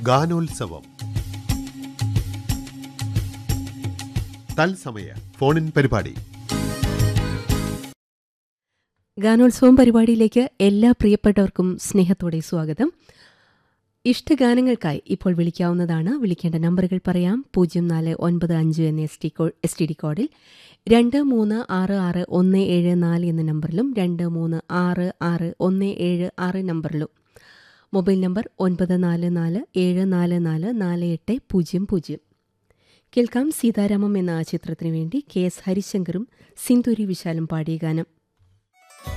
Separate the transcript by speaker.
Speaker 1: ഗാനോത്സവം തത്സമയ ഫോണിൻ പരിപാടി
Speaker 2: ഗാനോത്സവം പരിപാടിയിലേക്ക് എല്ലാ പ്രിയപ്പെട്ടവർക്കും സ്നേഹത്തോടെ സ്വാഗതം ഇഷ്ടഗാനങ്ങൾക്കായി ഇപ്പോൾ വിളിക്കാവുന്നതാണ് വിളിക്കേണ്ട നമ്പറുകൾ പറയാം പൂജ്യം നാല് ഒൻപത് അഞ്ച് എന്ന എസ് ടി കോ എസ് ടി ഡി കോഡിൽ രണ്ട് മൂന്ന് ആറ് ആറ് ഒന്ന് ഏഴ് നാല് എന്ന നമ്പറിലും രണ്ട് മൂന്ന് ആറ് ആറ് ഒന്ന് ഏഴ് ആറ് നമ്പറിലും മൊബൈൽ നമ്പർ ഒൻപത് നാല് നാല് ഏഴ് നാല് നാല് നാല് എട്ട് പൂജ്യം പൂജ്യം കേൾക്കാം സീതാരാമം എന്ന ആ ചിത്രത്തിനു വേണ്ടി കെ എസ് ഹരിശങ്കറും സിന്ദൂരി വിശാലും പാടിയ ഗാനം